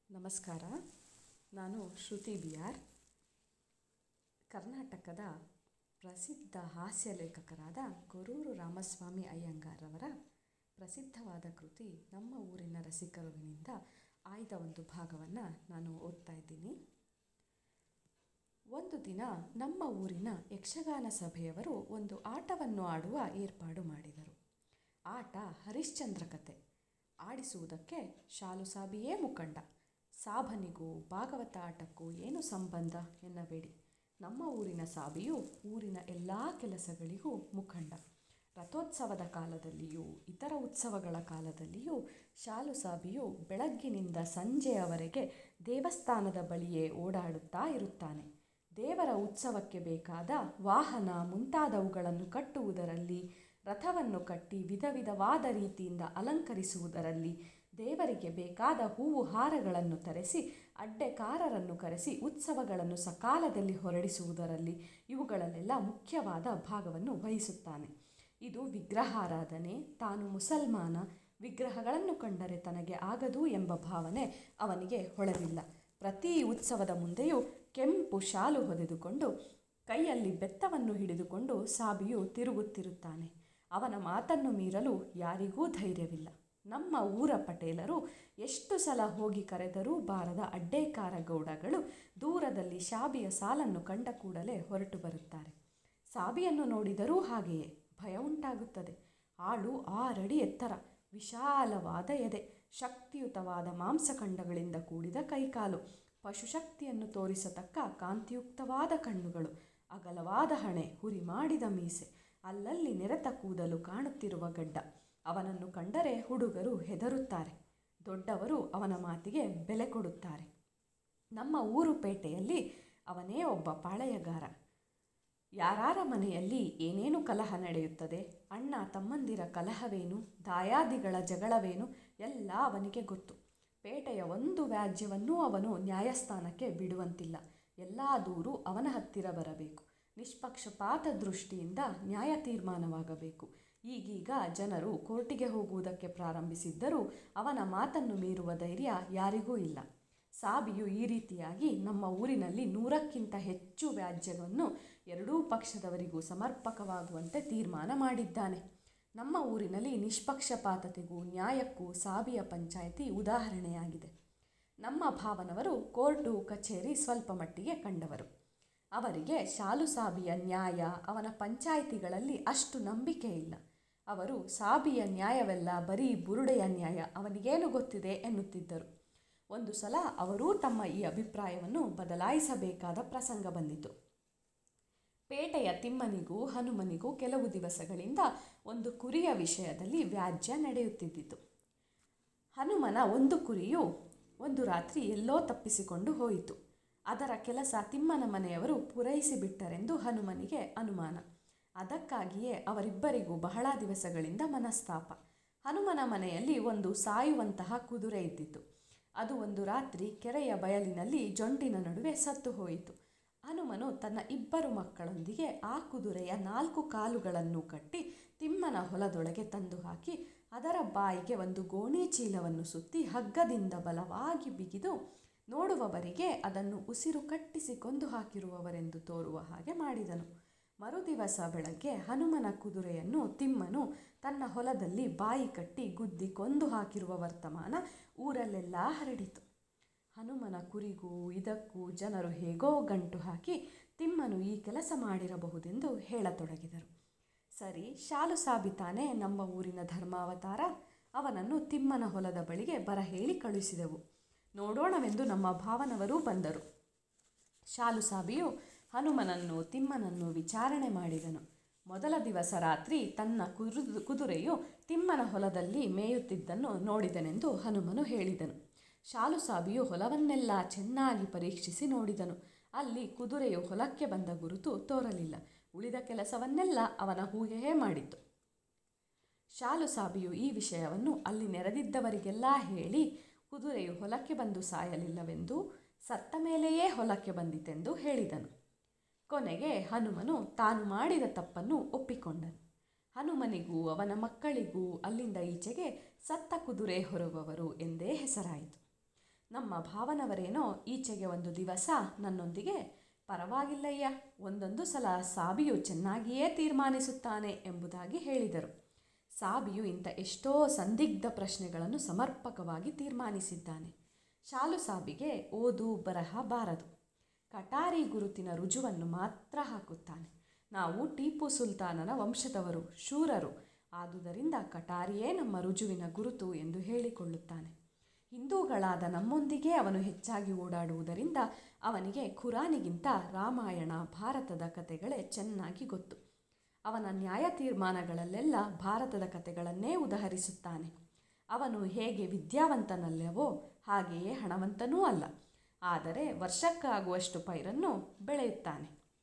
ನಮಸ್ಕಾರ ನಾನು ಶ್ರುತಿ B R ಕರ್ನಾಟಕದ ಪ್ರಸಿದ್ಧ ಹಾಸ್ಯ ಲೇಖಕರಾದ ಗೊರೂರು ರಾಮಸ್ವಾಮಿ ಅಯ್ಯಂಗಾರವರ ಪ್ರಸಿದ್ಧವಾದ ಕೃತಿ ನಮ್ಮ ಊರಿನ ರಸಿಕರುವಿನಿಂದ ಆಯ್ದ ಒಂದು ಭಾಗವನ್ನು ನಾನು ಓದ್ತಾ ಇದ್ದೀನಿ ಒಂದು ದಿನ ನಮ್ಮ ಊರಿನ ಯಕ್ಷಗಾನ ಸಭೆಯವರು ಒಂದು ಆಟವನ್ನು ಆಡುವ ಏರ್ಪಾಡು ಮಾಡಿದರು ಆಟ ಹರಿಶ್ಚಂದ್ರ ಕತೆ ಆಡಿಸುವುದಕ್ಕೆ ಶಾಲು ಸಾಬಿಯೇ ಮುಖಂಡ ಸಾಬನಿಗೂ ಭಾಗವತ ಆಟಕ್ಕೂ ಏನು ಸಂಬಂಧ ಎನ್ನಬೇಡಿ ನಮ್ಮ ಊರಿನ ಸಾಬಿಯು ಊರಿನ ಎಲ್ಲ ಕೆಲಸಗಳಿಗೂ ಮುಖಂಡ ರಥೋತ್ಸವದ ಕಾಲದಲ್ಲಿಯೂ ಇತರ ಉತ್ಸವಗಳ ಕಾಲದಲ್ಲಿಯೂ ಶಾಲು ಸಾಬಿಯು ಬೆಳಗ್ಗಿನಿಂದ ಸಂಜೆಯವರೆಗೆ ದೇವಸ್ಥಾನದ ಬಳಿಯೇ ಓಡಾಡುತ್ತಾ ಇರುತ್ತಾನೆ ದೇವರ ಉತ್ಸವಕ್ಕೆ ಬೇಕಾದ ವಾಹನ ಮುಂತಾದವುಗಳನ್ನು ಕಟ್ಟುವುದರಲ್ಲಿ ರಥವನ್ನು ಕಟ್ಟಿ ವಿಧ ವಿಧವಾದ ರೀತಿಯಿಂದ ಅಲಂಕರಿಸುವುದರಲ್ಲಿ ದೇವರಿಗೆ ಬೇಕಾದ ಹೂವು ಹಾರಗಳನ್ನು ತರಿಸಿ ಅಡ್ಡೆಕಾರರನ್ನು ಕರೆಸಿ ಉತ್ಸವಗಳನ್ನು ಸಕಾಲದಲ್ಲಿ ಹೊರಡಿಸುವುದರಲ್ಲಿ ಇವುಗಳಲ್ಲೆಲ್ಲ ಮುಖ್ಯವಾದ ಭಾಗವನ್ನು ವಹಿಸುತ್ತಾನೆ ಇದು ವಿಗ್ರಹಾರಾಧನೆ ತಾನು ಮುಸಲ್ಮಾನ ವಿಗ್ರಹಗಳನ್ನು ಕಂಡರೆ ತನಗೆ ಆಗದು ಎಂಬ ಭಾವನೆ ಅವನಿಗೆ ಹೊಳೆದಿಲ್ಲ ಪ್ರತಿ ಉತ್ಸವದ ಮುಂದೆಯೂ ಕೆಂಪು ಶಾಲು ಹೊದೆದುಕೊಂಡು ಕೈಯಲ್ಲಿ ಬೆತ್ತವನ್ನು ಹಿಡಿದುಕೊಂಡು ಸಾಬಿಯು ತಿರುಗುತ್ತಿರುತ್ತಾನೆ ಅವನ ಮಾತನ್ನು ಮೀರಲು ಯಾರಿಗೂ ಧೈರ್ಯವಿಲ್ಲ ನಮ್ಮ ಊರ ಪಟೇಲರು ಎಷ್ಟು ಸಲ ಹೋಗಿ ಕರೆದರೂ ಬಾರದ ಅಡ್ಡೇಕಾರ ಗೌಡಗಳು ದೂರದಲ್ಲಿ ಶಾಬಿಯ ಸಾಲನ್ನು ಕಂಡ ಕೂಡಲೇ ಹೊರಟು ಬರುತ್ತಾರೆ ಸಾಬಿಯನ್ನು ನೋಡಿದರೂ ಹಾಗೆಯೇ ಭಯ ಉಂಟಾಗುತ್ತದೆ ಆಳು ಆರಡಿ ಎತ್ತರ ವಿಶಾಲವಾದ ಎದೆ ಶಕ್ತಿಯುತವಾದ ಮಾಂಸಖಂಡಗಳಿಂದ ಕೂಡಿದ ಕೈಕಾಲು ಪಶುಶಕ್ತಿಯನ್ನು ತೋರಿಸತಕ್ಕ ಕಾಂತಿಯುಕ್ತವಾದ ಕಣ್ಣುಗಳು ಅಗಲವಾದ ಹಣೆ ಹುರಿ ಮಾಡಿದ ಮೀಸೆ ಅಲ್ಲಲ್ಲಿ ನೆರೆತ ಕೂದಲು ಕಾಣುತ್ತಿರುವ ಗಡ್ಡ ಅವನನ್ನು ಕಂಡರೆ ಹುಡುಗರು ಹೆದರುತ್ತಾರೆ ದೊಡ್ಡವರು ಅವನ ಮಾತಿಗೆ ಬೆಲೆ ಕೊಡುತ್ತಾರೆ ನಮ್ಮ ಊರು ಪೇಟೆಯಲ್ಲಿ ಅವನೇ ಒಬ್ಬ ಪಾಳೆಯಗಾರ ಯಾರಾರ ಮನೆಯಲ್ಲಿ ಏನೇನು ಕಲಹ ನಡೆಯುತ್ತದೆ ಅಣ್ಣ ತಮ್ಮಂದಿರ ಕಲಹವೇನು ದಾಯಾದಿಗಳ ಜಗಳವೇನು ಎಲ್ಲ ಅವನಿಗೆ ಗೊತ್ತು ಪೇಟೆಯ ಒಂದು ವ್ಯಾಜ್ಯವನ್ನೂ ಅವನು ನ್ಯಾಯಸ್ಥಾನಕ್ಕೆ ಬಿಡುವಂತಿಲ್ಲ ಎಲ್ಲ ದೂರು ಅವನ ಹತ್ತಿರ ಬರಬೇಕು ನಿಷ್ಪಕ್ಷಪಾತ ದೃಷ್ಟಿಯಿಂದ ನ್ಯಾಯ ತೀರ್ಮಾನವಾಗಬೇಕು ಈಗೀಗ ಜನರು ಕೋರ್ಟಿಗೆ ಹೋಗುವುದಕ್ಕೆ ಪ್ರಾರಂಭಿಸಿದ್ದರೂ ಅವನ ಮಾತನ್ನು ಮೀರುವ ಧೈರ್ಯ ಯಾರಿಗೂ ಇಲ್ಲ ಸಾಬಿಯು ಈ ರೀತಿಯಾಗಿ ನಮ್ಮ ಊರಿನಲ್ಲಿ ನೂರಕ್ಕಿಂತ ಹೆಚ್ಚು ವ್ಯಾಜ್ಯವನ್ನು ಎರಡೂ ಪಕ್ಷದವರಿಗೂ ಸಮರ್ಪಕವಾಗುವಂತೆ ತೀರ್ಮಾನ ಮಾಡಿದ್ದಾನೆ ನಮ್ಮ ಊರಿನಲ್ಲಿ ನಿಷ್ಪಕ್ಷಪಾತತೆಗೂ ನ್ಯಾಯಕ್ಕೂ ಸಾಬಿಯ ಪಂಚಾಯಿತಿ ಉದಾಹರಣೆಯಾಗಿದೆ ನಮ್ಮ ಭಾವನವರು ಕೋರ್ಟು ಕಚೇರಿ ಸ್ವಲ್ಪ ಮಟ್ಟಿಗೆ ಕಂಡವರು ಅವರಿಗೆ ಶಾಲು ಸಾಬಿಯ ನ್ಯಾಯ ಅವನ ಪಂಚಾಯಿತಿಗಳಲ್ಲಿ ಅಷ್ಟು ನಂಬಿಕೆ ಇಲ್ಲ ಅವರು ಸಾಬಿಯ ನ್ಯಾಯವೆಲ್ಲ ಬರೀ ಬುರುಡೆಯ ನ್ಯಾಯ ಅವನಿಗೇನು ಗೊತ್ತಿದೆ ಎನ್ನುತ್ತಿದ್ದರು ಒಂದು ಸಲ ಅವರೂ ತಮ್ಮ ಈ ಅಭಿಪ್ರಾಯವನ್ನು ಬದಲಾಯಿಸಬೇಕಾದ ಪ್ರಸಂಗ ಬಂದಿತು ಪೇಟೆಯ ತಿಮ್ಮನಿಗೂ ಹನುಮನಿಗೂ ಕೆಲವು ದಿವಸಗಳಿಂದ ಒಂದು ಕುರಿಯ ವಿಷಯದಲ್ಲಿ ವ್ಯಾಜ್ಯ ನಡೆಯುತ್ತಿದ್ದಿತು ಹನುಮನ ಒಂದು ಕುರಿಯು ಒಂದು ರಾತ್ರಿ ಎಲ್ಲೋ ತಪ್ಪಿಸಿಕೊಂಡು ಹೋಯಿತು ಅದರ ಕೆಲಸ ತಿಮ್ಮನ ಮನೆಯವರು ಪೂರೈಸಿಬಿಟ್ಟರೆಂದು ಹನುಮನಿಗೆ ಅನುಮಾನ ಅದಕ್ಕಾಗಿಯೇ ಅವರಿಬ್ಬರಿಗೂ ಬಹಳ ದಿವಸಗಳಿಂದ ಮನಸ್ತಾಪ ಹನುಮನ ಮನೆಯಲ್ಲಿ ಒಂದು ಸಾಯುವಂತಹ ಕುದುರೆ ಇದ್ದಿತು ಅದು ಒಂದು ರಾತ್ರಿ ಕೆರೆಯ ಬಯಲಿನಲ್ಲಿ ಜೊಂಡಿನ ನಡುವೆ ಸತ್ತು ಹೋಯಿತು ಹನುಮನು ತನ್ನ ಇಬ್ಬರು ಮಕ್ಕಳೊಂದಿಗೆ ಆ ಕುದುರೆಯ ನಾಲ್ಕು ಕಾಲುಗಳನ್ನು ಕಟ್ಟಿ ತಿಮ್ಮನ ಹೊಲದೊಳಗೆ ತಂದು ಹಾಕಿ ಅದರ ಬಾಯಿಗೆ ಒಂದು ಗೋಣಿ ಚೀಲವನ್ನು ಸುತ್ತಿ ಹಗ್ಗದಿಂದ ಬಲವಾಗಿ ಬಿಗಿದು ನೋಡುವವರಿಗೆ ಅದನ್ನು ಉಸಿರು ಕಟ್ಟಿಸಿ ಕೊಂದು ಹಾಕಿರುವವರೆಂದು ತೋರುವ ಹಾಗೆ ಮಾಡಿದನು ಮರುದಿವಸ ಬೆಳಗ್ಗೆ ಹನುಮನ ಕುದುರೆಯನ್ನು ತಿಮ್ಮನು ತನ್ನ ಹೊಲದಲ್ಲಿ ಬಾಯಿ ಕಟ್ಟಿ ಗುದ್ದಿ ಕೊಂದು ಹಾಕಿರುವ ವರ್ತಮಾನ ಊರಲ್ಲೆಲ್ಲ ಹರಡಿತು ಹನುಮನ ಕುರಿಗೂ ಇದಕ್ಕೂ ಜನರು ಹೇಗೋ ಗಂಟು ಹಾಕಿ ತಿಮ್ಮನು ಈ ಕೆಲಸ ಮಾಡಿರಬಹುದೆಂದು ಹೇಳತೊಡಗಿದರು ಸರಿ ಶಾಲು ಸಾಬಿತಾನೆ ನಮ್ಮ ಊರಿನ ಧರ್ಮಾವತಾರ ಅವನನ್ನು ತಿಮ್ಮನ ಹೊಲದ ಬಳಿಗೆ ಬರ ಹೇಳಿ ಕಳುಹಿಸಿದೆವು ನೋಡೋಣವೆಂದು ನಮ್ಮ ಭಾವನವರೂ ಬಂದರು ಶಾಲು ಸಾಬಿಯು ಹನುಮನನ್ನು ತಿಮ್ಮನನ್ನು ವಿಚಾರಣೆ ಮಾಡಿದನು ಮೊದಲ ದಿವಸ ರಾತ್ರಿ ತನ್ನ ಕುರು ಕುದುರೆಯು ತಿಮ್ಮನ ಹೊಲದಲ್ಲಿ ಮೇಯುತ್ತಿದ್ದನ್ನು ನೋಡಿದನೆಂದು ಹನುಮನು ಹೇಳಿದನು ಶಾಲು ಸಾಬಿಯು ಹೊಲವನ್ನೆಲ್ಲ ಚೆನ್ನಾಗಿ ಪರೀಕ್ಷಿಸಿ ನೋಡಿದನು ಅಲ್ಲಿ ಕುದುರೆಯು ಹೊಲಕ್ಕೆ ಬಂದ ಗುರುತು ತೋರಲಿಲ್ಲ ಉಳಿದ ಕೆಲಸವನ್ನೆಲ್ಲ ಅವನ ಊಹೆಯೇ ಮಾಡಿತ್ತು ಶಾಲು ಸಾಬಿಯು ಈ ವಿಷಯವನ್ನು ಅಲ್ಲಿ ನೆರೆದಿದ್ದವರಿಗೆಲ್ಲ ಹೇಳಿ ಕುದುರೆಯು ಹೊಲಕ್ಕೆ ಬಂದು ಸಾಯಲಿಲ್ಲವೆಂದು ಸತ್ತ ಮೇಲೆಯೇ ಹೊಲಕ್ಕೆ ಬಂದಿತೆಂದು ಹೇಳಿದನು ಕೊನೆಗೆ ಹನುಮನು ತಾನು ಮಾಡಿದ ತಪ್ಪನ್ನು ಒಪ್ಪಿಕೊಂಡನು ಹನುಮನಿಗೂ ಅವನ ಮಕ್ಕಳಿಗೂ ಅಲ್ಲಿಂದ ಈಚೆಗೆ ಸತ್ತ ಕುದುರೆ ಹೊರುವವರು ಎಂದೇ ಹೆಸರಾಯಿತು ನಮ್ಮ ಭಾವನವರೇನೋ ಈಚೆಗೆ ಒಂದು ದಿವಸ ನನ್ನೊಂದಿಗೆ ಪರವಾಗಿಲ್ಲಯ್ಯ ಒಂದೊಂದು ಸಲ ಸಾಬಿಯು ಚೆನ್ನಾಗಿಯೇ ತೀರ್ಮಾನಿಸುತ್ತಾನೆ ಎಂಬುದಾಗಿ ಹೇಳಿದರು ಸಾಬಿಯು ಇಂಥ ಎಷ್ಟೋ ಸಂದಿಗ್ಧ ಪ್ರಶ್ನೆಗಳನ್ನು ಸಮರ್ಪಕವಾಗಿ ತೀರ್ಮಾನಿಸಿದ್ದಾನೆ ಶಾಲು ಸಾಬಿಗೆ ಓದು ಬರಹ ಬಾರದು ಕಟಾರಿ ಗುರುತಿನ ರುಜುವನ್ನು ಮಾತ್ರ ಹಾಕುತ್ತಾನೆ ನಾವು ಟಿಪ್ಪು ಸುಲ್ತಾನನ ವಂಶದವರು ಶೂರರು ಆದುದರಿಂದ ಕಟಾರಿಯೇ ನಮ್ಮ ರುಜುವಿನ ಗುರುತು ಎಂದು ಹೇಳಿಕೊಳ್ಳುತ್ತಾನೆ ಹಿಂದೂಗಳಾದ ನಮ್ಮೊಂದಿಗೆ ಅವನು ಹೆಚ್ಚಾಗಿ ಓಡಾಡುವುದರಿಂದ ಅವನಿಗೆ ಖುರಾನಿಗಿಂತ ರಾಮಾಯಣ ಭಾರತದ ಕಥೆಗಳೇ ಚೆನ್ನಾಗಿ ಗೊತ್ತು ಅವನ ನ್ಯಾಯ ತೀರ್ಮಾನಗಳಲ್ಲೆಲ್ಲ ಭಾರತದ ಕಥೆಗಳನ್ನೇ ಉದಹರಿಸುತ್ತಾನೆ ಅವನು ಹೇಗೆ ವಿದ್ಯಾವಂತನಲ್ಲವೋ ಹಾಗೆಯೇ ಹಣವಂತನೂ ಅಲ್ಲ ಆದರೆ ವರ್ಷಕ್ಕಾಗುವಷ್ಟು ಪೈರನ್ನು ಬೆಳೆಯುತ್ತಾನೆ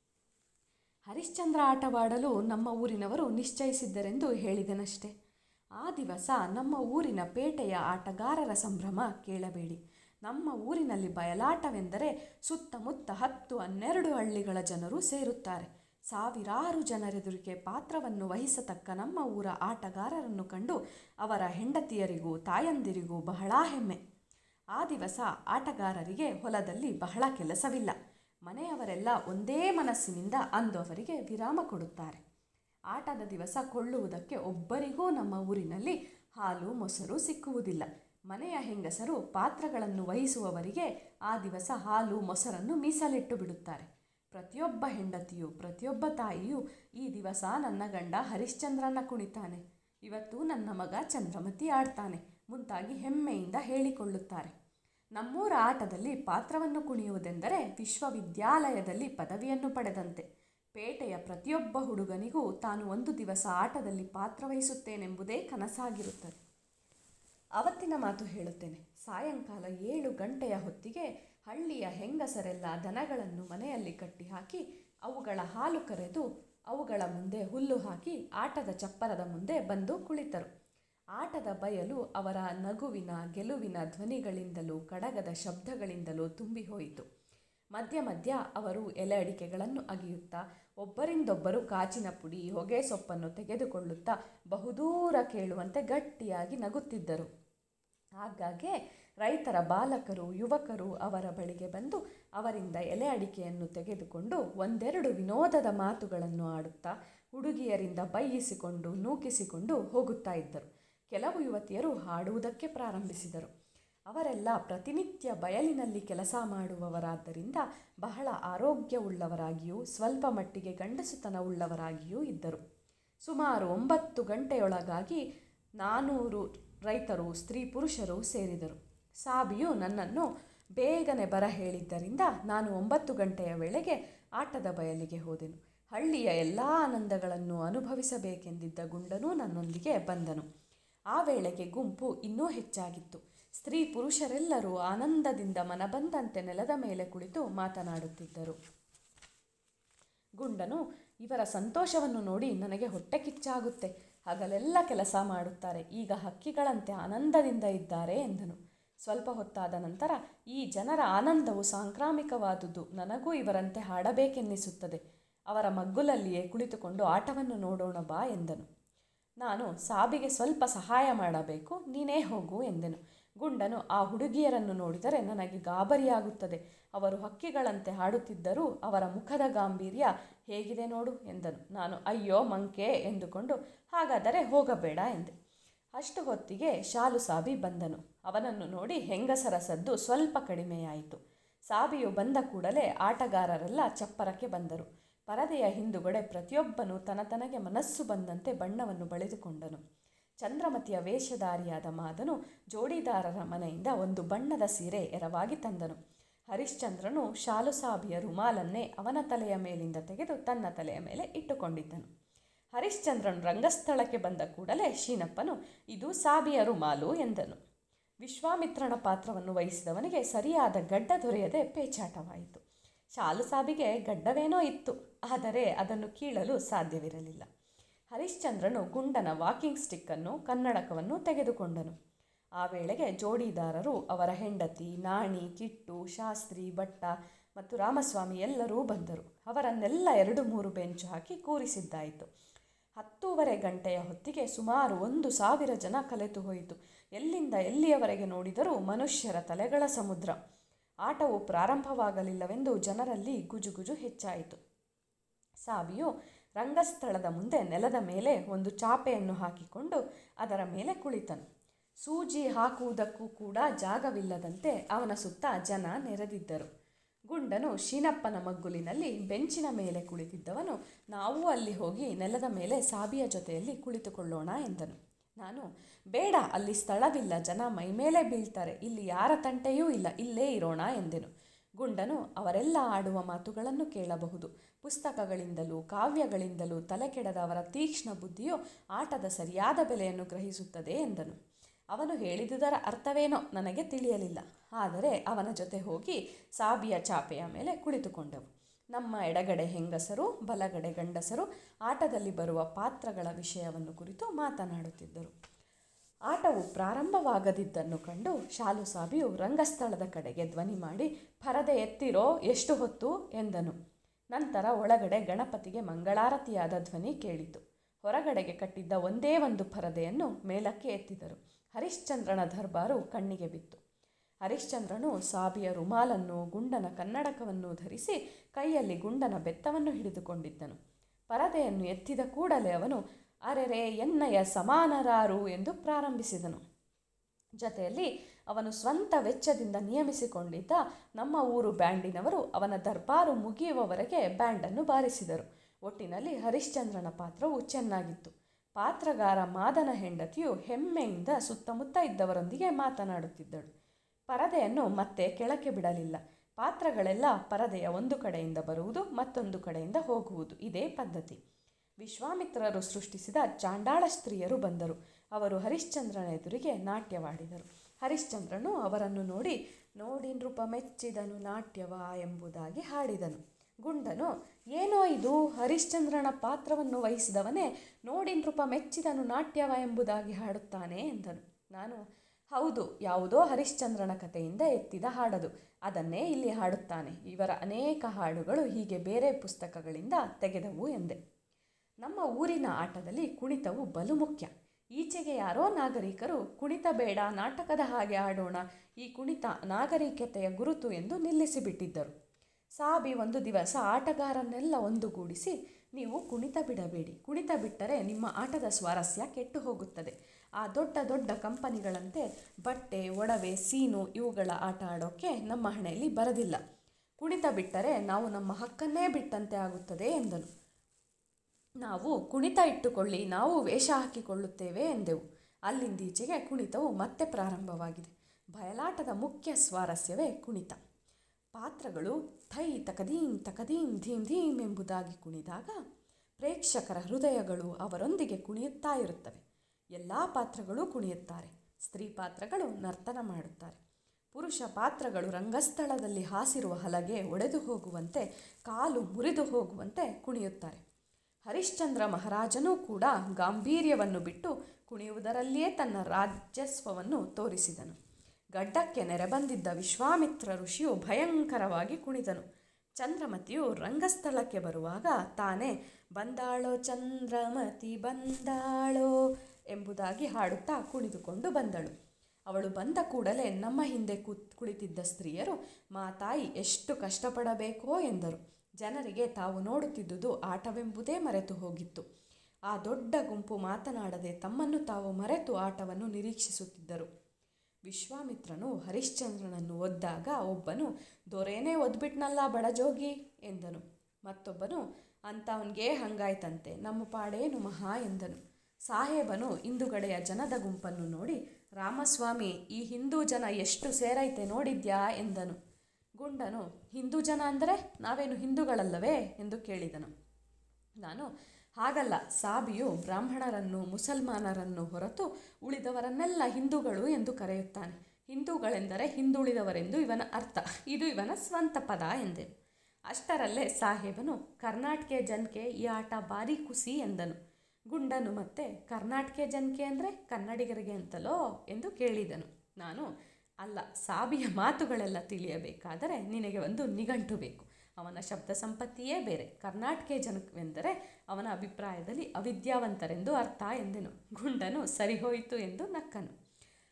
ಹರಿಶ್ಚಂದ್ರ ಆಟವಾಡಲು ನಮ್ಮ ಊರಿನವರು ನಿಶ್ಚಯಿಸಿದ್ದರೆಂದು ಹೇಳಿದೆನಷ್ಟೆ ಆ ದಿವಸ ನಮ್ಮ ಊರಿನ ಪೇಟೆಯ ಆಟಗಾರರ ಸಂಭ್ರಮ ಕೇಳಬೇಡಿ ನಮ್ಮ ಊರಿನಲ್ಲಿ ಬಯಲಾಟವೆಂದರೆ ಸುತ್ತಮುತ್ತ ಹತ್ತು ಹನ್ನೆರಡು ಹಳ್ಳಿಗಳ ಜನರು ಸೇರುತ್ತಾರೆ ಸಾವಿರಾರು ಜನರೆದುರಿಗೆ ಪಾತ್ರವನ್ನು ವಹಿಸತಕ್ಕ ನಮ್ಮ ಊರ ಆಟಗಾರರನ್ನು ಕಂಡು ಅವರ ಹೆಂಡತಿಯರಿಗೂ ತಾಯಂದಿರಿಗೂ ಬಹಳ ಹೆಮ್ಮೆ ಆ ದಿವಸ ಆಟಗಾರರಿಗೆ ಹೊಲದಲ್ಲಿ ಬಹಳ ಕೆಲಸವಿಲ್ಲ ಮನೆಯವರೆಲ್ಲ ಒಂದೇ ಮನಸ್ಸಿನಿಂದ ಅಂದು ಅವರಿಗೆ ವಿರಾಮ ಕೊಡುತ್ತಾರೆ ಆಟದ ದಿವಸ ಕೊಳ್ಳುವುದಕ್ಕೆ ಒಬ್ಬರಿಗೂ ನಮ್ಮ ಊರಿನಲ್ಲಿ ಹಾಲು ಮೊಸರು ಸಿಕ್ಕುವುದಿಲ್ಲ ಮನೆಯ ಹೆಂಗಸರು ಪಾತ್ರಗಳನ್ನು ವಹಿಸುವವರಿಗೆ ಆ ದಿವಸ ಹಾಲು ಮೊಸರನ್ನು ಮೀಸಲಿಟ್ಟು ಬಿಡುತ್ತಾರೆ ಪ್ರತಿಯೊಬ್ಬ ಹೆಂಡತಿಯು ಪ್ರತಿಯೊಬ್ಬ ತಾಯಿಯು ಈ ದಿವಸ ನನ್ನ ಗಂಡ ಹರಿಶ್ಚಂದ್ರನ ಕುಣಿತಾನೆ ಇವತ್ತು ನನ್ನ ಮಗ ಚಂದ್ರಮತಿ ಆಡ್ತಾನೆ ಮುಂತಾಗಿ ಹೆಮ್ಮೆಯಿಂದ ಹೇಳಿಕೊಳ್ಳುತ್ತಾರೆ ನಮ್ಮೂರ ಆಟದಲ್ಲಿ ಪಾತ್ರವನ್ನು ಕುಣಿಯುವುದೆಂದರೆ ವಿಶ್ವವಿದ್ಯಾಲಯದಲ್ಲಿ ಪದವಿಯನ್ನು ಪಡೆದಂತೆ ಪೇಟೆಯ ಪ್ರತಿಯೊಬ್ಬ ಹುಡುಗನಿಗೂ ತಾನು ಒಂದು ದಿವಸ ಆಟದಲ್ಲಿ ಪಾತ್ರವಹಿಸುತ್ತೇನೆಂಬುದೇ ಕನಸಾಗಿರುತ್ತದೆ ಅವತ್ತಿನ ಮಾತು ಹೇಳುತ್ತೇನೆ ಸಾಯಂಕಾಲ ಏಳು ಗಂಟೆಯ ಹೊತ್ತಿಗೆ ಹಳ್ಳಿಯ ಹೆಂಗಸರೆಲ್ಲ ದನಗಳನ್ನು ಮನೆಯಲ್ಲಿ ಕಟ್ಟಿಹಾಕಿ ಅವುಗಳ ಹಾಲು ಕರೆದು ಅವುಗಳ ಮುಂದೆ ಹುಲ್ಲು ಹಾಕಿ ಆಟದ ಚಪ್ಪರದ ಮುಂದೆ ಬಂದು ಕುಳಿತರು ಆಟದ ಬಯಲು ಅವರ ನಗುವಿನ ಗೆಲುವಿನ ಧ್ವನಿಗಳಿಂದಲೂ ಕಡಗದ ಶಬ್ದಗಳಿಂದಲೂ ತುಂಬಿ ಹೋಯಿತು ಮಧ್ಯ ಮಧ್ಯ ಅವರು ಎಲೆ ಅಡಿಕೆಗಳನ್ನು ಅಗಿಯುತ್ತಾ ಒಬ್ಬರಿಂದೊಬ್ಬರು ಕಾಚಿನ ಪುಡಿ ಹೊಗೆ ಸೊಪ್ಪನ್ನು ತೆಗೆದುಕೊಳ್ಳುತ್ತಾ ಬಹುದೂರ ಕೇಳುವಂತೆ ಗಟ್ಟಿಯಾಗಿ ನಗುತ್ತಿದ್ದರು ಆಗಾಗ್ಗೆ ರೈತರ ಬಾಲಕರು ಯುವಕರು ಅವರ ಬಳಿಗೆ ಬಂದು ಅವರಿಂದ ಎಲೆ ಅಡಿಕೆಯನ್ನು ತೆಗೆದುಕೊಂಡು ಒಂದೆರಡು ವಿನೋದದ ಮಾತುಗಳನ್ನು ಆಡುತ್ತಾ ಹುಡುಗಿಯರಿಂದ ಬೈಯಿಸಿಕೊಂಡು ನೂಕಿಸಿಕೊಂಡು ಹೋಗುತ್ತಾ ಇದ್ದರು ಕೆಲವು ಯುವತಿಯರು ಹಾಡುವುದಕ್ಕೆ ಪ್ರಾರಂಭಿಸಿದರು ಅವರೆಲ್ಲ ಪ್ರತಿನಿತ್ಯ ಬಯಲಿನಲ್ಲಿ ಕೆಲಸ ಮಾಡುವವರಾದ್ದರಿಂದ ಬಹಳ ಆರೋಗ್ಯವುಳ್ಳವರಾಗಿಯೂ ಸ್ವಲ್ಪ ಮಟ್ಟಿಗೆ ಗಂಡಸುತನವುಳ್ಳವರಾಗಿಯೂ ಇದ್ದರು ಸುಮಾರು ಒಂಬತ್ತು ಗಂಟೆಯೊಳಗಾಗಿ ನಾನೂರು ರೈತರು ಸ್ತ್ರೀ ಪುರುಷರು ಸೇರಿದರು ಸಾಬಿಯು ನನ್ನನ್ನು ಬೇಗನೆ ಬರ ಹೇಳಿದ್ದರಿಂದ ನಾನು ಒಂಬತ್ತು ಗಂಟೆಯ ವೇಳೆಗೆ ಆಟದ ಬಯಲಿಗೆ ಹೋದೆನು ಹಳ್ಳಿಯ ಎಲ್ಲ ಆನಂದಗಳನ್ನು ಅನುಭವಿಸಬೇಕೆಂದಿದ್ದ ಗುಂಡನೂ ನನ್ನೊಂದಿಗೆ ಬಂದನು ಆ ವೇಳೆಗೆ ಗುಂಪು ಇನ್ನೂ ಹೆಚ್ಚಾಗಿತ್ತು ಸ್ತ್ರೀ ಪುರುಷರೆಲ್ಲರೂ ಆನಂದದಿಂದ ಮನಬಂದಂತೆ ನೆಲದ ಮೇಲೆ ಕುಳಿತು ಮಾತನಾಡುತ್ತಿದ್ದರು ಗುಂಡನು ಇವರ ಸಂತೋಷವನ್ನು ನೋಡಿ ನನಗೆ ಹೊಟ್ಟೆ ಕಿಚ್ಚಾಗುತ್ತೆ ಹಗಲೆಲ್ಲ ಕೆಲಸ ಮಾಡುತ್ತಾರೆ ಈಗ ಹಕ್ಕಿಗಳಂತೆ ಆನಂದದಿಂದ ಇದ್ದಾರೆ ಎಂದನು ಸ್ವಲ್ಪ ಹೊತ್ತಾದ ನಂತರ ಈ ಜನರ ಆನಂದವು ಸಾಂಕ್ರಾಮಿಕವಾದುದು ನನಗೂ ಇವರಂತೆ ಹಾಡಬೇಕೆನ್ನಿಸುತ್ತದೆ ಅವರ ಮಗ್ಗುಲಲ್ಲಿಯೇ ಕುಳಿತುಕೊಂಡು ಆಟವನ್ನು ನೋಡೋಣ ಬಾ ಎಂದನು ನಾನು ಸಾಬಿಗೆ ಸ್ವಲ್ಪ ಸಹಾಯ ಮಾಡಬೇಕು ನೀನೇ ಹೋಗು ಎಂದೆನು ಗುಂಡನು ಆ ಹುಡುಗಿಯರನ್ನು ನೋಡಿದರೆ ನನಗೆ ಗಾಬರಿಯಾಗುತ್ತದೆ ಅವರು ಹಕ್ಕಿಗಳಂತೆ ಹಾಡುತ್ತಿದ್ದರೂ ಅವರ ಮುಖದ ಗಾಂಭೀರ್ಯ ಹೇಗಿದೆ ನೋಡು ಎಂದನು ನಾನು ಅಯ್ಯೋ ಮಂಕೆ ಎಂದುಕೊಂಡು ಹಾಗಾದರೆ ಹೋಗಬೇಡ ಎಂದೆ ಅಷ್ಟು ಹೊತ್ತಿಗೆ ಶಾಲು ಸಾಬಿ ಬಂದನು ಅವನನ್ನು ನೋಡಿ ಹೆಂಗಸರ ಸದ್ದು ಸ್ವಲ್ಪ ಕಡಿಮೆಯಾಯಿತು ಸಾಬಿಯು ಬಂದ ಕೂಡಲೇ ಆಟಗಾರರೆಲ್ಲ ಚಪ್ಪರಕ್ಕೆ ಬಂದರು ಪರದೆಯ ಹಿಂದುಗಡೆ ಪ್ರತಿಯೊಬ್ಬನು ತನ ತನಗೆ ಮನಸ್ಸು ಬಂದಂತೆ ಬಣ್ಣವನ್ನು ಬಳಿದುಕೊಂಡನು ಚಂದ್ರಮತಿಯ ವೇಷಧಾರಿಯಾದ ಮಾದನು ಜೋಡಿದಾರರ ಮನೆಯಿಂದ ಒಂದು ಬಣ್ಣದ ಸೀರೆ ಎರವಾಗಿ ತಂದನು ಹರಿಶ್ಚಂದ್ರನು ಶಾಲು ಸಾಬಿಯ ರುಮಾಲನ್ನೇ ಅವನ ತಲೆಯ ಮೇಲಿಂದ ತೆಗೆದು ತನ್ನ ತಲೆಯ ಮೇಲೆ ಇಟ್ಟುಕೊಂಡಿದ್ದನು ಹರಿಶ್ಚಂದ್ರನು ರಂಗಸ್ಥಳಕ್ಕೆ ಬಂದ ಕೂಡಲೇ ಶೀನಪ್ಪನು ಇದು ಸಾಬಿಯ ರುಮಾಲು ಎಂದನು ವಿಶ್ವಾಮಿತ್ರನ ಪಾತ್ರವನ್ನು ವಹಿಸಿದವನಿಗೆ ಸರಿಯಾದ ಗಡ್ಡ ದೊರೆಯದೆ ಪೇಚಾಟವಾಯಿತು ಶಾಲು ಸಾಬಿಗೆ ಗಡ್ಡವೇನೋ ಇತ್ತು ಆದರೆ ಅದನ್ನು ಕೀಳಲು ಸಾಧ್ಯವಿರಲಿಲ್ಲ ಹರಿಶ್ಚಂದ್ರನು ಗುಂಡನ ವಾಕಿಂಗ್ ಸ್ಟಿಕ್ಕನ್ನು ಕನ್ನಡಕವನ್ನು ತೆಗೆದುಕೊಂಡನು ಆ ವೇಳೆಗೆ ಜೋಡಿದಾರರು ಅವರ ಹೆಂಡತಿ ನಾಣಿ ಕಿಟ್ಟು ಶಾಸ್ತ್ರಿ ಭಟ್ಟ ಮತ್ತು ರಾಮಸ್ವಾಮಿ ಎಲ್ಲರೂ ಬಂದರು ಅವರನ್ನೆಲ್ಲ ಎರಡು ಮೂರು ಬೆಂಚು ಹಾಕಿ ಕೂರಿಸಿದ್ದಾಯಿತು ಹತ್ತೂವರೆ ಗಂಟೆಯ ಹೊತ್ತಿಗೆ ಸುಮಾರು ಒಂದು ಸಾವಿರ ಜನ ಕಲೆತು ಹೋಯಿತು ಎಲ್ಲಿಂದ ಎಲ್ಲಿಯವರೆಗೆ ನೋಡಿದರೂ ಮನುಷ್ಯರ ತಲೆಗಳ ಸಮುದ್ರ ಆಟವು ಪ್ರಾರಂಭವಾಗಲಿಲ್ಲವೆಂದು ಜನರಲ್ಲಿ ಗುಜುಗುಜು ಹೆಚ್ಚಾಯಿತು ಸಾಬಿಯು ರಂಗಸ್ಥಳದ ಮುಂದೆ ನೆಲದ ಮೇಲೆ ಒಂದು ಚಾಪೆಯನ್ನು ಹಾಕಿಕೊಂಡು ಅದರ ಮೇಲೆ ಕುಳಿತನು ಸೂಜಿ ಹಾಕುವುದಕ್ಕೂ ಕೂಡ ಜಾಗವಿಲ್ಲದಂತೆ ಅವನ ಸುತ್ತ ಜನ ನೆರೆದಿದ್ದರು ಗುಂಡನು ಶೀನಪ್ಪನ ಮಗ್ಗುಲಿನಲ್ಲಿ ಬೆಂಚಿನ ಮೇಲೆ ಕುಳಿತಿದ್ದವನು ನಾವು ಅಲ್ಲಿ ಹೋಗಿ ನೆಲದ ಮೇಲೆ ಸಾಬಿಯ ಜೊತೆಯಲ್ಲಿ ಕುಳಿತುಕೊಳ್ಳೋಣ ಎಂದನು ನಾನು ಬೇಡ ಅಲ್ಲಿ ಸ್ಥಳವಿಲ್ಲ ಜನ ಮೈಮೇಲೆ ಬೀಳ್ತಾರೆ ಇಲ್ಲಿ ಯಾರ ತಂಟೆಯೂ ಇಲ್ಲ ಇಲ್ಲೇ ಇರೋಣ ಎಂದೆನು ಗುಂಡನು ಅವರೆಲ್ಲ ಆಡುವ ಮಾತುಗಳನ್ನು ಕೇಳಬಹುದು ಪುಸ್ತಕಗಳಿಂದಲೂ ಕಾವ್ಯಗಳಿಂದಲೂ ತಲೆ ಕೆಡದ ಅವರ ತೀಕ್ಷ್ಣ ಬುದ್ಧಿಯು ಆಟದ ಸರಿಯಾದ ಬೆಲೆಯನ್ನು ಗ್ರಹಿಸುತ್ತದೆ ಎಂದನು ಅವನು ಹೇಳಿದುದರ ಅರ್ಥವೇನೋ ನನಗೆ ತಿಳಿಯಲಿಲ್ಲ ಆದರೆ ಅವನ ಜೊತೆ ಹೋಗಿ ಸಾಬಿಯ ಚಾಪೆಯ ಮೇಲೆ ಕುಳಿತುಕೊಂಡೆವು ನಮ್ಮ ಎಡಗಡೆ ಹೆಂಗಸರು ಬಲಗಡೆ ಗಂಡಸರು ಆಟದಲ್ಲಿ ಬರುವ ಪಾತ್ರಗಳ ವಿಷಯವನ್ನು ಕುರಿತು ಮಾತನಾಡುತ್ತಿದ್ದರು ಆಟವು ಪ್ರಾರಂಭವಾಗದಿದ್ದನ್ನು ಕಂಡು ಶಾಲು ಸಾಬಿಯು ರಂಗಸ್ಥಳದ ಕಡೆಗೆ ಧ್ವನಿ ಮಾಡಿ ಪರದೆ ಎತ್ತಿರೋ ಎಷ್ಟು ಹೊತ್ತು ಎಂದನು ನಂತರ ಒಳಗಡೆ ಗಣಪತಿಗೆ ಮಂಗಳಾರತಿಯಾದ ಧ್ವನಿ ಕೇಳಿತು ಹೊರಗಡೆಗೆ ಕಟ್ಟಿದ್ದ ಒಂದೇ ಒಂದು ಪರದೆಯನ್ನು ಮೇಲಕ್ಕೆ ಎತ್ತಿದರು ಹರಿಶ್ಚಂದ್ರನ ದರ್ಬಾರು ಕಣ್ಣಿಗೆ ಬಿತ್ತು ಹರಿಶ್ಚಂದ್ರನು ಸಾಬಿಯ ರುಮಾಲನ್ನು ಗುಂಡನ ಕನ್ನಡಕವನ್ನು ಧರಿಸಿ ಕೈಯಲ್ಲಿ ಗುಂಡನ ಬೆತ್ತವನ್ನು ಹಿಡಿದುಕೊಂಡಿದ್ದನು ಪರದೆಯನ್ನು ಎತ್ತಿದ ಕೂಡಲೇ ಅವನು ಅರೆರೆ ಎನ್ನಯ ಸಮಾನರಾರು ಎಂದು ಪ್ರಾರಂಭಿಸಿದನು ಜೊತೆಯಲ್ಲಿ ಅವನು ಸ್ವಂತ ವೆಚ್ಚದಿಂದ ನಿಯಮಿಸಿಕೊಂಡಿದ್ದ ನಮ್ಮ ಊರು ಬ್ಯಾಂಡಿನವರು ಅವನ ದರ್ಬಾರು ಮುಗಿಯುವವರೆಗೆ ಬ್ಯಾಂಡನ್ನು ಬಾರಿಸಿದರು ಒಟ್ಟಿನಲ್ಲಿ ಹರಿಶ್ಚಂದ್ರನ ಪಾತ್ರವು ಚೆನ್ನಾಗಿತ್ತು ಪಾತ್ರಗಾರ ಮಾದನ ಹೆಂಡತಿಯು ಹೆಮ್ಮೆಯಿಂದ ಸುತ್ತಮುತ್ತ ಇದ್ದವರೊಂದಿಗೆ ಮಾತನಾಡುತ್ತಿದ್ದಳು ಪರದೆಯನ್ನು ಮತ್ತೆ ಕೆಳಕ್ಕೆ ಬಿಡಲಿಲ್ಲ ಪಾತ್ರಗಳೆಲ್ಲ ಪರದೆಯ ಒಂದು ಕಡೆಯಿಂದ ಬರುವುದು ಮತ್ತೊಂದು ಕಡೆಯಿಂದ ಹೋಗುವುದು ಇದೇ ಪದ್ಧತಿ ವಿಶ್ವಾಮಿತ್ರರು ಸೃಷ್ಟಿಸಿದ ಚಾಂಡಾಳ ಸ್ತ್ರೀಯರು ಬಂದರು ಅವರು ಹರಿಶ್ಚಂದ್ರನ ಎದುರಿಗೆ ನಾಟ್ಯವಾಡಿದರು ಹರಿಶ್ಚಂದ್ರನು ಅವರನ್ನು ನೋಡಿ ನೋಡಿ ನೃಪ ಮೆಚ್ಚಿದನು ನಾಟ್ಯವ ಎಂಬುದಾಗಿ ಹಾಡಿದನು ಗುಂಡನು ಏನೋ ಇದು ಹರಿಶ್ಚಂದ್ರನ ಪಾತ್ರವನ್ನು ವಹಿಸಿದವನೇ ನೋಡಿ ನೃಪ ಮೆಚ್ಚಿದನು ನಾಟ್ಯವ ಎಂಬುದಾಗಿ ಹಾಡುತ್ತಾನೆ ಎಂದನು ನಾನು ಹೌದು ಯಾವುದೋ ಹರಿಶ್ಚಂದ್ರನ ಕಥೆಯಿಂದ ಎತ್ತಿದ ಹಾಡದು ಅದನ್ನೇ ಇಲ್ಲಿ ಹಾಡುತ್ತಾನೆ ಇವರ ಅನೇಕ ಹಾಡುಗಳು ಹೀಗೆ ಬೇರೆ ಪುಸ್ತಕಗಳಿಂದ ತೆಗೆದವು ಎಂದೆ ನಮ್ಮ ಊರಿನ ಆಟದಲ್ಲಿ ಕುಣಿತವು ಬಲು ಮುಖ್ಯ ಈಚೆಗೆ ಯಾರೋ ನಾಗರಿಕರು ಕುಣಿತ ಬೇಡ ನಾಟಕದ ಹಾಗೆ ಆಡೋಣ ಈ ಕುಣಿತ ನಾಗರಿಕತೆಯ ಗುರುತು ಎಂದು ನಿಲ್ಲಿಸಿಬಿಟ್ಟಿದ್ದರು ಸಾಬಿ ಒಂದು ದಿವಸ ಆಟಗಾರನ್ನೆಲ್ಲ ಒಂದುಗೂಡಿಸಿ ನೀವು ಕುಣಿತ ಬಿಡಬೇಡಿ ಕುಣಿತ ಬಿಟ್ಟರೆ ನಿಮ್ಮ ಆಟದ ಸ್ವಾರಸ್ಯ ಕೆಟ್ಟು ಹೋಗುತ್ತದೆ ಆ ದೊಡ್ಡ ದೊಡ್ಡ ಕಂಪನಿಗಳಂತೆ ಬಟ್ಟೆ ಒಡವೆ ಸೀನು ಇವುಗಳ ಆಟ ಆಡೋಕ್ಕೆ ನಮ್ಮ ಹಣೆಯಲ್ಲಿ ಬರದಿಲ್ಲ ಕುಣಿತ ಬಿಟ್ಟರೆ ನಾವು ನಮ್ಮ ಹಕ್ಕನ್ನೇ ಬಿಟ್ಟಂತೆ ಆಗುತ್ತದೆ ಎಂದನು ನಾವು ಕುಣಿತ ಇಟ್ಟುಕೊಳ್ಳಿ ನಾವು ವೇಷ ಹಾಕಿಕೊಳ್ಳುತ್ತೇವೆ ಎಂದೆವು ಅಲ್ಲಿಂದೀಚೆಗೆ ಕುಣಿತವು ಮತ್ತೆ ಪ್ರಾರಂಭವಾಗಿದೆ ಬಯಲಾಟದ ಮುಖ್ಯ ಸ್ವಾರಸ್ಯವೇ ಕುಣಿತ ಪಾತ್ರಗಳು ಥೈ ತಕದೀಂ ತಕದೀಂ ಧೀಂ ಧೀಂ ಎಂಬುದಾಗಿ ಕುಣಿದಾಗ ಪ್ರೇಕ್ಷಕರ ಹೃದಯಗಳು ಅವರೊಂದಿಗೆ ಕುಣಿಯುತ್ತಾ ಇರುತ್ತವೆ ಎಲ್ಲ ಪಾತ್ರಗಳು ಕುಣಿಯುತ್ತಾರೆ ಸ್ತ್ರೀ ಪಾತ್ರಗಳು ನರ್ತನ ಮಾಡುತ್ತಾರೆ ಪುರುಷ ಪಾತ್ರಗಳು ರಂಗಸ್ಥಳದಲ್ಲಿ ಹಾಸಿರುವ ಹಲಗೆ ಒಡೆದು ಹೋಗುವಂತೆ ಕಾಲು ಮುರಿದು ಹೋಗುವಂತೆ ಕುಣಿಯುತ್ತಾರೆ ಹರಿಶ್ಚಂದ್ರ ಮಹಾರಾಜನೂ ಕೂಡ ಗಾಂಭೀರ್ಯವನ್ನು ಬಿಟ್ಟು ಕುಣಿಯುವುದರಲ್ಲಿಯೇ ತನ್ನ ರಾಜಸ್ವವನ್ನು ತೋರಿಸಿದನು ಗಡ್ಡಕ್ಕೆ ನೆರೆಬಂದಿದ್ದ ವಿಶ್ವಾಮಿತ್ರ ಋಷಿಯು ಭಯಂಕರವಾಗಿ ಕುಣಿದನು ಚಂದ್ರಮತಿಯು ರಂಗಸ್ಥಳಕ್ಕೆ ಬರುವಾಗ ತಾನೇ ಬಂದಾಳೋ ಚಂದ್ರಮತಿ ಬಂದಾಳೋ ಎಂಬುದಾಗಿ ಹಾಡುತ್ತಾ ಕುಣಿದುಕೊಂಡು ಬಂದಳು ಅವಳು ಬಂದ ಕೂಡಲೇ ನಮ್ಮ ಹಿಂದೆ ಕೂತ್ ಕುಳಿತಿದ್ದ ಸ್ತ್ರೀಯರು ಮಾತಾಯಿ ಎಷ್ಟು ಕಷ್ಟಪಡಬೇಕೋ ಎಂದರು ಜನರಿಗೆ ತಾವು ನೋಡುತ್ತಿದ್ದುದು ಆಟವೆಂಬುದೇ ಮರೆತು ಹೋಗಿತ್ತು ಆ ದೊಡ್ಡ ಗುಂಪು ಮಾತನಾಡದೆ ತಮ್ಮನ್ನು ತಾವು ಮರೆತು ಆಟವನ್ನು ನಿರೀಕ್ಷಿಸುತ್ತಿದ್ದರು ವಿಶ್ವಾಮಿತ್ರನು ಹರಿಶ್ಚಂದ್ರನನ್ನು ಒದ್ದಾಗ ಒಬ್ಬನು ದೊರೆನೇ ಒದ್ಬಿಟ್ನಲ್ಲ ಬಡಜೋಗಿ ಎಂದನು ಮತ್ತೊಬ್ಬನು ಅಂಥವನಿಗೆ ಹಂಗಾಯ್ತಂತೆ ನಮ್ಮ ಪಾಡೇನು ಮಹಾ ಎಂದನು ಸಾಹೇಬನು ಇಂದುಗಡೆಯ ಜನದ ಗುಂಪನ್ನು ನೋಡಿ ರಾಮಸ್ವಾಮಿ ಈ ಹಿಂದೂ ಜನ ಎಷ್ಟು ಸೇರೈತೆ ನೋಡಿದ್ಯಾ ಎಂದನು ಗುಂಡನು ಹಿಂದೂ ಜನ ಅಂದರೆ ನಾವೇನು ಹಿಂದೂಗಳಲ್ಲವೇ ಎಂದು ಕೇಳಿದನು ನಾನು ಹಾಗಲ್ಲ ಸಾಬಿಯು ಬ್ರಾಹ್ಮಣರನ್ನು ಮುಸಲ್ಮಾನರನ್ನು ಹೊರತು ಉಳಿದವರನ್ನೆಲ್ಲ ಹಿಂದೂಗಳು ಎಂದು ಕರೆಯುತ್ತಾನೆ ಹಿಂದೂಗಳೆಂದರೆ ಹಿಂದುಳಿದವರೆಂದು ಇವನ ಅರ್ಥ ಇದು ಇವನ ಸ್ವಂತ ಪದ ಎಂದೆನು ಅಷ್ಟರಲ್ಲೇ ಸಾಹೇಬನು ಕರ್ನಾಟಕ ಜನಕ್ಕೆ ಈ ಆಟ ಭಾರಿ ಖುಷಿ ಎಂದನು ಗುಂಡನು ಮತ್ತೆ ಕರ್ನಾಟಕ ಜನಕ್ಕೆ ಅಂದರೆ ಕನ್ನಡಿಗರಿಗೆ ಅಂತಲೋ ಎಂದು ಕೇಳಿದನು ನಾನು ಅಲ್ಲ ಸಾಬಿಯ ಮಾತುಗಳೆಲ್ಲ ತಿಳಿಯಬೇಕಾದರೆ ನಿನಗೆ ಒಂದು ನಿಘಂಟು ಬೇಕು ಅವನ ಶಬ್ದ ಸಂಪತ್ತಿಯೇ ಬೇರೆ ಕರ್ನಾಟಕ ಜನವೆಂದರೆ ಅವನ ಅಭಿಪ್ರಾಯದಲ್ಲಿ ಅವಿದ್ಯಾವಂತರೆಂದು ಅರ್ಥ ಎಂದೆನು ಗುಂಡನು ಸರಿ ಹೋಯಿತು ಎಂದು ನಕ್ಕನು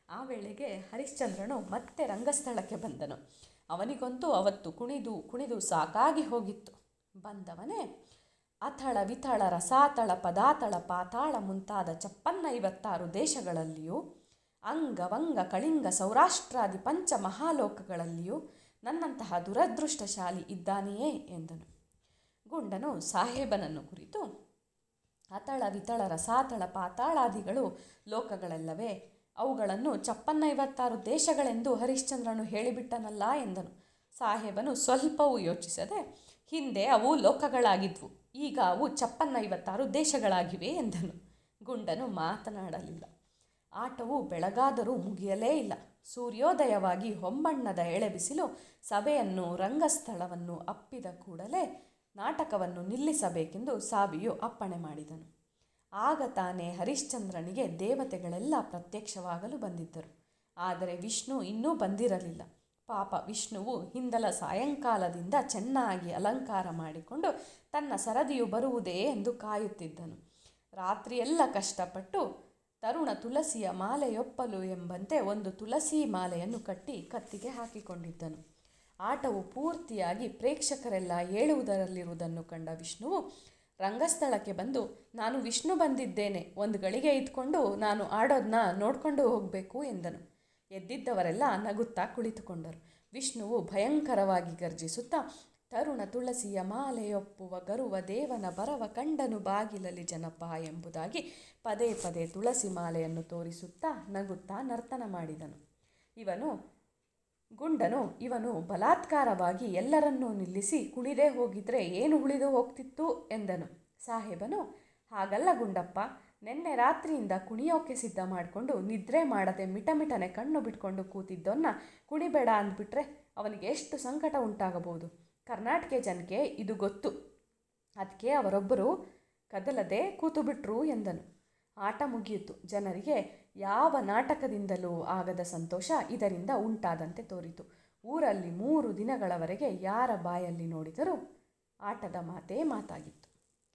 ಆ ವೇಳೆಗೆ ಹರಿಶ್ಚಂದ್ರನು ಮತ್ತೆ ರಂಗಸ್ಥಳಕ್ಕೆ ಬಂದನು ಅವನಿಗಂತೂ ಅವತ್ತು ಕುಣಿದು ಕುಣಿದು ಸಾಕಾಗಿ ಹೋಗಿತ್ತು ಬಂದವನೇ ಅಥಳ ವಿಥಳ ರಸಾತಳ ಪದಾತಳ ಪಾತಾಳ ಮುಂತಾದ ಚಪ್ಪನ್ನೈವತ್ತಾರು ದೇಶಗಳಲ್ಲಿಯೂ ಅಂಗವಂಗ ಕಳಿಂಗ ಸೌರಾಷ್ಟ್ರಾದಿ ಪಂಚ ಮಹಾಲೋಕಗಳಲ್ಲಿಯೂ ನನ್ನಂತಹ ದುರದೃಷ್ಟಶಾಲಿ ಇದ್ದಾನೆಯೇ ಎಂದನು ಗುಂಡನು ಸಾಹೇಬನನ್ನು ಕುರಿತು ಅತಳ ವಿತಳ ರಸಾತಳ ಪಾತಾಳಾದಿಗಳು ಲೋಕಗಳಲ್ಲವೇ ಅವುಗಳನ್ನು ಚಪ್ಪನ್ನೈವತ್ತಾರು ದೇಶಗಳೆಂದು ಹರಿಶ್ಚಂದ್ರನು ಹೇಳಿಬಿಟ್ಟನಲ್ಲ ಎಂದನು ಸಾಹೇಬನು ಸ್ವಲ್ಪವೂ ಯೋಚಿಸದೆ ಹಿಂದೆ ಅವು ಲೋಕಗಳಾಗಿದ್ವು ಈಗ ಅವು ಚಪ್ಪನ್ನೈವತ್ತಾರು ದೇಶಗಳಾಗಿವೆ ಎಂದನು ಗುಂಡನು ಮಾತನಾಡಲಿಲ್ಲ ಆಟವು ಬೆಳಗಾದರೂ ಮುಗಿಯಲೇ ಇಲ್ಲ ಸೂರ್ಯೋದಯವಾಗಿ ಹೊಂಬಣ್ಣದ ಎಳೆಬಿಸಿಲು ಸಭೆಯನ್ನು ರಂಗಸ್ಥಳವನ್ನು ಅಪ್ಪಿದ ಕೂಡಲೇ ನಾಟಕವನ್ನು ನಿಲ್ಲಿಸಬೇಕೆಂದು ಸಾಬಿಯು ಅಪ್ಪಣೆ ಮಾಡಿದನು ಆಗ ತಾನೇ ಹರಿಶ್ಚಂದ್ರನಿಗೆ ದೇವತೆಗಳೆಲ್ಲ ಪ್ರತ್ಯಕ್ಷವಾಗಲು ಬಂದಿದ್ದರು ಆದರೆ ವಿಷ್ಣು ಇನ್ನೂ ಬಂದಿರಲಿಲ್ಲ ಪಾಪ ವಿಷ್ಣುವು ಹಿಂದಲ ಸಾಯಂಕಾಲದಿಂದ ಚೆನ್ನಾಗಿ ಅಲಂಕಾರ ಮಾಡಿಕೊಂಡು ತನ್ನ ಸರದಿಯು ಬರುವುದೇ ಎಂದು ಕಾಯುತ್ತಿದ್ದನು ರಾತ್ರಿಯೆಲ್ಲ ಕಷ್ಟಪಟ್ಟು ತರುಣ ತುಳಸಿಯ ಮಾಲೆಯೊಪ್ಪಲು ಎಂಬಂತೆ ಒಂದು ತುಳಸಿ ಮಾಲೆಯನ್ನು ಕಟ್ಟಿ ಕತ್ತಿಗೆ ಹಾಕಿಕೊಂಡಿದ್ದನು ಆಟವು ಪೂರ್ತಿಯಾಗಿ ಪ್ರೇಕ್ಷಕರೆಲ್ಲ ಏಳುವುದರಲ್ಲಿರುವುದನ್ನು ಕಂಡ ವಿಷ್ಣುವು ರಂಗಸ್ಥಳಕ್ಕೆ ಬಂದು ನಾನು ವಿಷ್ಣು ಬಂದಿದ್ದೇನೆ ಒಂದು ಗಳಿಗೆ ಇದ್ಕೊಂಡು ನಾನು ಆಡೋದನ್ನ ನೋಡ್ಕೊಂಡು ಹೋಗಬೇಕು ಎಂದನು ಎದ್ದಿದ್ದವರೆಲ್ಲ ನಗುತ್ತಾ ಕುಳಿತುಕೊಂಡರು ವಿಷ್ಣುವು ಭಯಂಕರವಾಗಿ ಗರ್ಜಿಸುತ್ತಾ ತರುಣ ತುಳಸಿಯ ಮಾಲೆಯೊಪ್ಪುವ ಗರುವ ದೇವನ ಬರವ ಕಂಡನು ಬಾಗಿಲಲ್ಲಿ ಜನಪ ಎಂಬುದಾಗಿ ಪದೇ ಪದೇ ತುಳಸಿ ಮಾಲೆಯನ್ನು ತೋರಿಸುತ್ತಾ ನಗುತ್ತಾ ನರ್ತನ ಮಾಡಿದನು ಇವನು ಗುಂಡನು ಇವನು ಬಲಾತ್ಕಾರವಾಗಿ ಎಲ್ಲರನ್ನೂ ನಿಲ್ಲಿಸಿ ಕುಣಿದೇ ಹೋಗಿದ್ರೆ ಏನು ಉಳಿದು ಹೋಗ್ತಿತ್ತು ಎಂದನು ಸಾಹೇಬನು ಹಾಗಲ್ಲ ಗುಂಡಪ್ಪ ನಿನ್ನೆ ರಾತ್ರಿಯಿಂದ ಕುಣಿಯೋಕೆ ಸಿದ್ಧ ಮಾಡಿಕೊಂಡು ನಿದ್ರೆ ಮಾಡದೆ ಮಿಟಮಿಟನೆ ಕಣ್ಣು ಬಿಟ್ಕೊಂಡು ಕೂತಿದ್ದನ್ನ ಕುಣಿಬೇಡ ಅಂದ್ಬಿಟ್ರೆ ಅವನಿಗೆ ಎಷ್ಟು ಸಂಕಟ ಉಂಟಾಗಬಹುದು ಕರ್ನಾಟಕ ಜನಕ್ಕೆ ಇದು ಗೊತ್ತು ಅದಕ್ಕೆ ಅವರೊಬ್ಬರು ಕದಲದೆ ಕೂತುಬಿಟ್ರು ಎಂದನು ಆಟ ಮುಗಿಯಿತು ಜನರಿಗೆ ಯಾವ ನಾಟಕದಿಂದಲೂ ಆಗದ ಸಂತೋಷ ಇದರಿಂದ ಉಂಟಾದಂತೆ ತೋರಿತು ಊರಲ್ಲಿ ಮೂರು ದಿನಗಳವರೆಗೆ ಯಾರ ಬಾಯಲ್ಲಿ ನೋಡಿದರೂ ಆಟದ ಮಾತೇ ಮಾತಾಗಿತ್ತು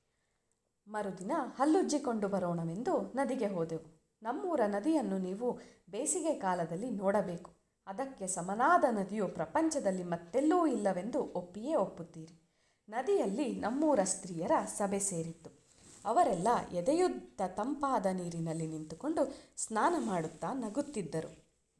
ಮರುದಿನ ಹಲ್ಲುಜ್ಜಿಕೊಂಡು ಬರೋಣವೆಂದು ನದಿಗೆ ಹೋದೆವು ನಮ್ಮೂರ ನದಿಯನ್ನು ನೀವು ಬೇಸಿಗೆ ಕಾಲದಲ್ಲಿ ನೋಡಬೇಕು ಅದಕ್ಕೆ ಸಮನಾದ ನದಿಯು ಪ್ರಪಂಚದಲ್ಲಿ ಮತ್ತೆಲ್ಲೂ ಇಲ್ಲವೆಂದು ಒಪ್ಪಿಯೇ ಒಪ್ಪುತ್ತೀರಿ ನದಿಯಲ್ಲಿ ನಮ್ಮೂರ ಸ್ತ್ರೀಯರ ಸಭೆ ಸೇರಿತ್ತು ಅವರೆಲ್ಲ ಎದೆಯುದ್ದ ತಂಪಾದ ನೀರಿನಲ್ಲಿ ನಿಂತುಕೊಂಡು ಸ್ನಾನ ಮಾಡುತ್ತಾ ನಗುತ್ತಿದ್ದರು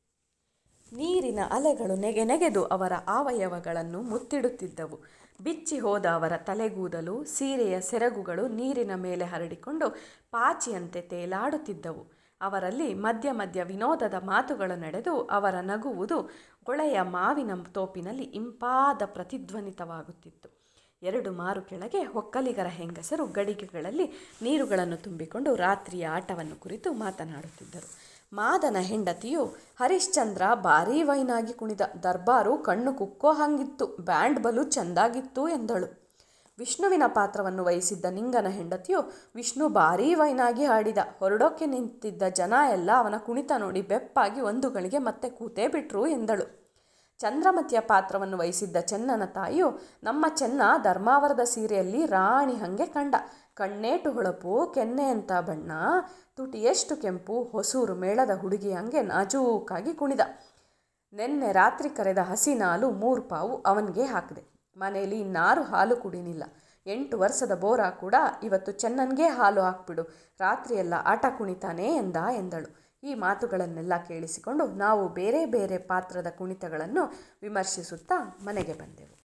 ನೀರಿನ ಅಲೆಗಳು ನೆಗೆ ನೆಗೆದು ಅವರ ಅವಯವಗಳನ್ನು ಮುತ್ತಿಡುತ್ತಿದ್ದವು ಬಿಚ್ಚಿ ಹೋದ ಅವರ ತಲೆಗೂದಲು ಸೀರೆಯ ಸೆರಗುಗಳು ನೀರಿನ ಮೇಲೆ ಹರಡಿಕೊಂಡು ಪಾಚಿಯಂತೆ ತೇಲಾಡುತ್ತಿದ್ದವು ಅವರಲ್ಲಿ ಮಧ್ಯ ಮಧ್ಯ ವಿನೋದದ ಮಾತುಗಳು ನಡೆದು ಅವರ ನಗುವುದು ಗೊಳೆಯ ಮಾವಿನ ತೋಪಿನಲ್ಲಿ ಇಂಪಾದ ಪ್ರತಿಧ್ವನಿತವಾಗುತ್ತಿತ್ತು ಎರಡು ಮಾರು ಕೆಳಗೆ ಒಕ್ಕಲಿಗರ ಹೆಂಗಸರು ಗಡಿಗೆಗಳಲ್ಲಿ ನೀರುಗಳನ್ನು ತುಂಬಿಕೊಂಡು ರಾತ್ರಿಯ ಆಟವನ್ನು ಕುರಿತು ಮಾತನಾಡುತ್ತಿದ್ದರು ಮಾದನ ಹೆಂಡತಿಯು ಹರಿಶ್ಚಂದ್ರ ಭಾರೀ ವೈನಾಗಿ ಕುಣಿದ ದರ್ಬಾರು ಕಣ್ಣು ಕುಕ್ಕೋ ಹಂಗಿತ್ತು ಬ್ಯಾಂಡ್ ಬಲು ಚೆಂದಾಗಿತ್ತು ಎಂದಳು ವಿಷ್ಣುವಿನ ಪಾತ್ರವನ್ನು ವಹಿಸಿದ್ದ ನಿಂಗನ ಹೆಂಡತಿಯು ವಿಷ್ಣು ಭಾರೀ ವೈನಾಗಿ ಹಾಡಿದ ಹೊರಡೋಕೆ ನಿಂತಿದ್ದ ಜನ ಎಲ್ಲ ಅವನ ಕುಣಿತ ನೋಡಿ ಬೆಪ್ಪಾಗಿ ಒಂದು ಗಳಿಗೆ ಮತ್ತೆ ಕೂತೇ ಬಿಟ್ರು ಎಂದಳು ಚಂದ್ರಮತಿಯ ಪಾತ್ರವನ್ನು ವಹಿಸಿದ್ದ ಚೆನ್ನನ ತಾಯಿಯು ನಮ್ಮ ಚೆನ್ನ ಧರ್ಮಾವರದ ಸೀರೆಯಲ್ಲಿ ರಾಣಿ ಹಂಗೆ ಕಂಡ ಕಣ್ಣೇಟು ಹೊಳಪು ಕೆನ್ನೆ ಅಂತ ಬಣ್ಣ ತುಟಿ ಎಷ್ಟು ಕೆಂಪು ಹೊಸೂರು ಮೇಳದ ಹುಡುಗಿ ಹಂಗೆ ನಾಜೂಕಾಗಿ ಕುಣಿದ ನಿನ್ನೆ ರಾತ್ರಿ ಕರೆದ ಹಸಿ ನಾಲು ಮೂರು ಪಾವು ಅವನಿಗೆ ಹಾಕಿದೆ ಮನೆಯಲ್ಲಿ ಇನ್ನಾರು ಹಾಲು ಕುಡಿನಿಲ್ಲ ಎಂಟು ವರ್ಷದ ಬೋರ ಕೂಡ ಇವತ್ತು ಚೆನ್ನನ್ಗೆ ಹಾಲು ಹಾಕ್ಬಿಡು ರಾತ್ರಿಯೆಲ್ಲ ಆಟ ಕುಣಿತಾನೆ ಎಂದ ಎಂದಳು ಈ ಮಾತುಗಳನ್ನೆಲ್ಲ ಕೇಳಿಸಿಕೊಂಡು ನಾವು ಬೇರೆ ಬೇರೆ ಪಾತ್ರದ ಕುಣಿತಗಳನ್ನು ವಿಮರ್ಶಿಸುತ್ತಾ ಮನೆಗೆ ಬಂದೆವು